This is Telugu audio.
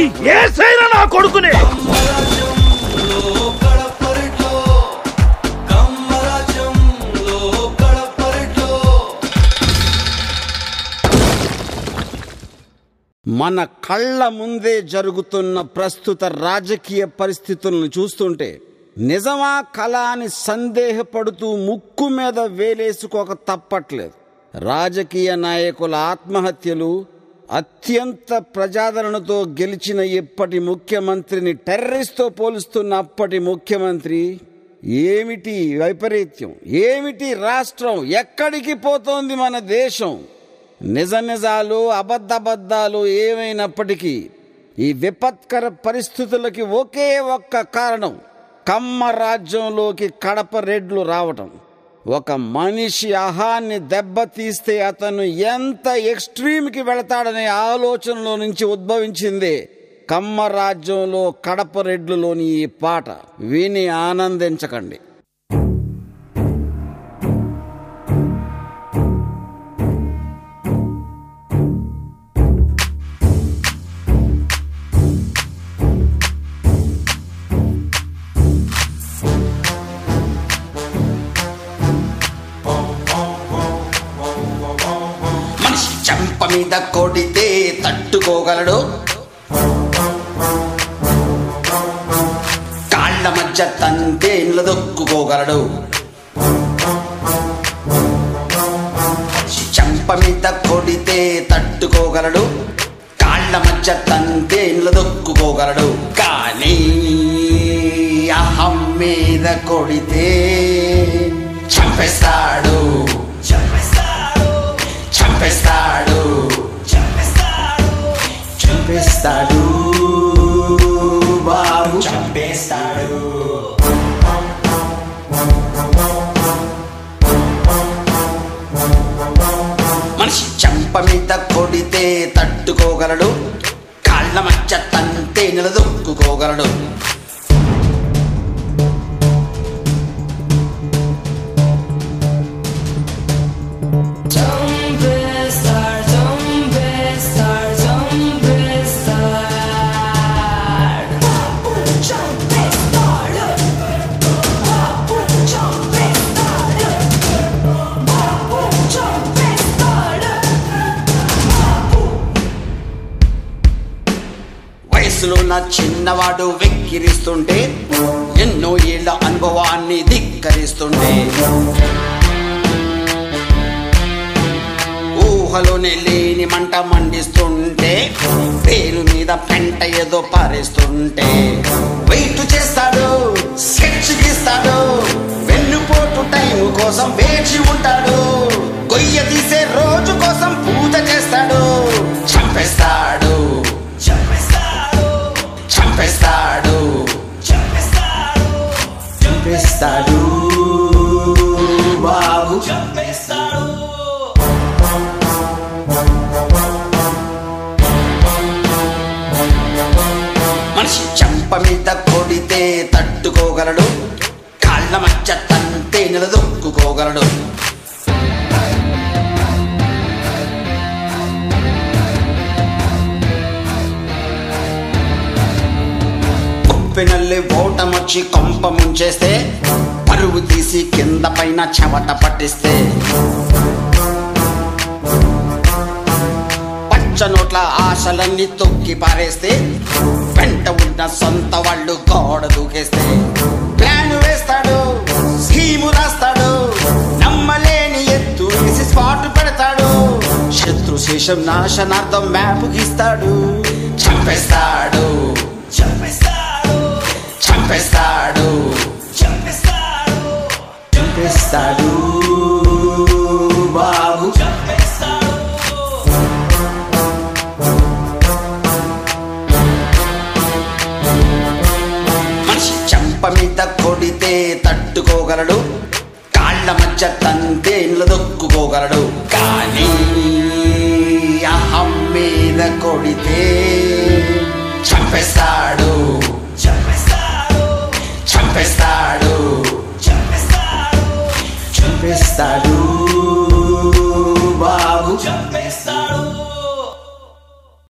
ఏసైనా నా కొడుకునే మన కళ్ళ ముందే జరుగుతున్న ప్రస్తుత రాజకీయ పరిస్థితులను చూస్తుంటే నిజమా కళ అని సందేహపడుతూ ముక్కు మీద వేలేసుకోక తప్పట్లేదు రాజకీయ నాయకుల ఆత్మహత్యలు అత్యంత ప్రజాదరణతో గెలిచిన ఇప్పటి ముఖ్యమంత్రిని టెర్రరిస్ట్తో పోలుస్తున్న అప్పటి ముఖ్యమంత్రి ఏమిటి వైపరీత్యం ఏమిటి రాష్ట్రం ఎక్కడికి పోతోంది మన దేశం నిజ నిజాలు అబద్ధబద్ధాలు ఏమైనప్పటికీ ఈ విపత్కర పరిస్థితులకి ఒకే ఒక్క కారణం కమ్మ రాజ్యంలోకి కడప రెడ్లు రావటం ఒక మనిషి అహాన్ని దెబ్బతీస్తే అతను ఎంత ఎక్స్ట్రీమ్కి వెళతాడనే ఆలోచనలో నుంచి ఉద్భవించిందే కమ్మ రాజ్యంలో కడప రెడ్లులోని ఈ పాట విని ఆనందించకండి మనిషి చెంప మీద కొడితే తట్టుకోగలడు కాళ్ళ మధ్య తంతే నిలదొక్కుకోగలడు మనిషి చెంప మీద కొడితే తట్టుకోగలడు కాళ్ళ మధ్య తంతే నిలదొక్కుకోగలడు కానీ అహం మీద కొడితే చంపేస్తాడు చంపేస్తాడు చంపేస్తాడు చంపేస్తాడు చంపేస్తాడు బాబు చంపేస్తాడు మనిషి చెంప మీద కొడితే తట్టుకోగలడు కాళ్ళ మధ్య తంతే నిలదొక్కుకోగలడు Jumpestar, jumpestar, jumpestar. Papo jumpestar. Papo jumpestar. Papo jumpestar. వయసులో నా చిన్నవాడు వెక్కిరిస్తుంటే ఎన్నో ఏళ్ల అనుభవాన్ని ధిక్కరిస్తుంటే ఊహలోనే లేని మంట మండిస్తుంటే పేరు మీద పెంట ఏదో పారేస్తుంటే వెయిట్ చేస్తాడు స్కెచ్ గీస్తాడు వెన్నుపోటు టైం కోసం వేచి ఉంటాడు కొయ్య తీసే రోజు కోసం పూజ చేస్తాడు చంపేస్తాడు చంపేస్తాడు చంపేస్తాడు చంపేస్తాడు చంపేస్తాడు బాబు చంపేస్తాడు మనిషి చెంప మీద కొడితే తట్టుకోగలడు కాళ్ళ మధ్య తంతే నిలదొక్కుకోగలడు ఉప్పినల్లి ఓటమొచ్చి కొంప ముంచేస్తే పరువు తీసి కింద పైన చెమట పట్టిస్తే పచ్చ నోట్ల ఆశలన్నీ తొక్కి పారేస్తే వెంట ఉన్న సొంత వాళ్ళు గోడ దూకేస్తే ప్లాన్ వేస్తాడు స్కీము రాస్తాడు నమ్మలేని ఎత్తు వేసి స్పాట్ పెడతాడు శత్రు శేషం నాశనార్థం మ్యాప్ గీస్తాడు చంపేస్తాడు చంపేస్తాడు చంపేస్తాడు చంపేస్తాడు చంపేస్తాడు బాబు చంపేస్తాడు మనిషి చెంప మీద కొడితే తట్టుకోగలడు కాళ్ళ మధ్య తంతే నిలదొక్కుకోగలడు కానీ అహం మీద కొడితే